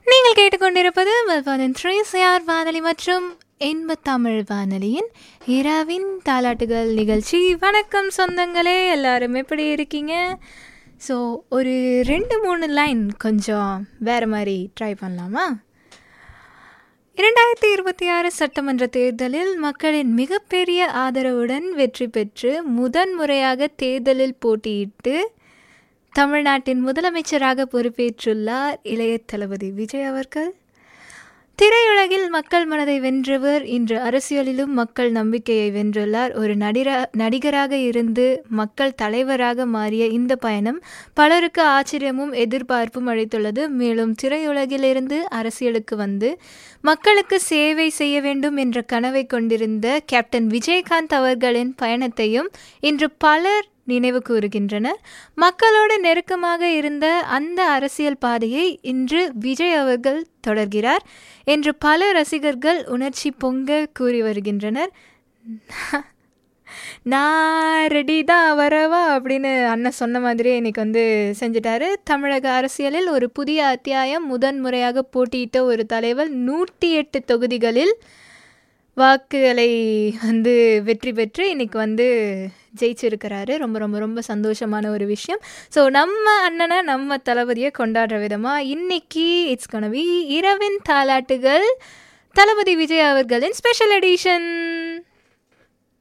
நீங்கள் கேட்டுக்கொண்டிருப்பது மெல்பர்னின் three CR வானொலி மற்றும் இன்பத்தமிழ் வானொலியின் இரவின் தாலாட்டுகள் நிகழ்ச்சி வணக்கம் சொந்தங்களே எல்லாரும் எப்படி இருக்கீங்க ஸோ ஒரு ரெண்டு மூணு லைன் கொஞ்சம் வேறு மாதிரி ட்ரை பண்ணலாமா இரண்டாயிரத்தி இருபத்தி ஆறு சட்டமன்ற தேர்தலில் மக்களின் மிகப்பெரிய ஆதரவுடன் வெற்றி பெற்று முதன்முறையாக தேர்தலில் போட்டியிட்டு தமிழ்நாட்டின் முதலமைச்சராக பொறுப்பேற்றுள்ளார் இளைய தளபதி விஜய் அவர்கள் திரையுலகில் மக்கள் மனதை வென்றவர் இன்று அரசியலிலும் மக்கள் நம்பிக்கையை வென்றுள்ளார் ஒரு நடிகரா நடிகராக இருந்து மக்கள் தலைவராக மாறிய இந்த பயணம் பலருக்கு ஆச்சரியமும் எதிர்பார்ப்பும் அளித்துள்ளது மேலும் திரையுலகிலிருந்து அரசியலுக்கு வந்து மக்களுக்கு சேவை செய்ய வேண்டும் என்ற கனவை கொண்டிருந்த கேப்டன் விஜயகாந்த் அவர்களின் பயணத்தையும் இன்று பலர் நினைவு கூறுகின்றனர் மக்களோடு நெருக்கமாக இருந்த அந்த அரசியல் பாதையை இன்று விஜய் அவர்கள் தொடர்கிறார் என்று பல ரசிகர்கள் உணர்ச்சி பொங்க கூறி வருகின்றனர் நான் ரெடி தான் வரவா அப்படின்னு அண்ணன் சொன்ன மாதிரியே இன்னைக்கு வந்து செஞ்சிட்டாரு தமிழக அரசியலில் ஒரு புதிய அத்தியாயம் முதன்முறையாக போட்டியிட்ட ஒரு தலைவர் நூற்றி எட்டு தொகுதிகளில் வாக்குகளை வந்து வெற்றி பெற்று இன்னைக்கு வந்து ஜெயிச்சிருக்கிறாரு ரொம்ப ரொம்ப ரொம்ப சந்தோஷமான ஒரு விஷயம் ஸோ நம்ம அண்ணனை நம்ம தளபதியை கொண்டாடுற விதமாக இன்னைக்கு இட்ஸ் கனவி இரவின் தாலாட்டுகள் தளபதி விஜய் அவர்களின் ஸ்பெஷல் எடிஷன்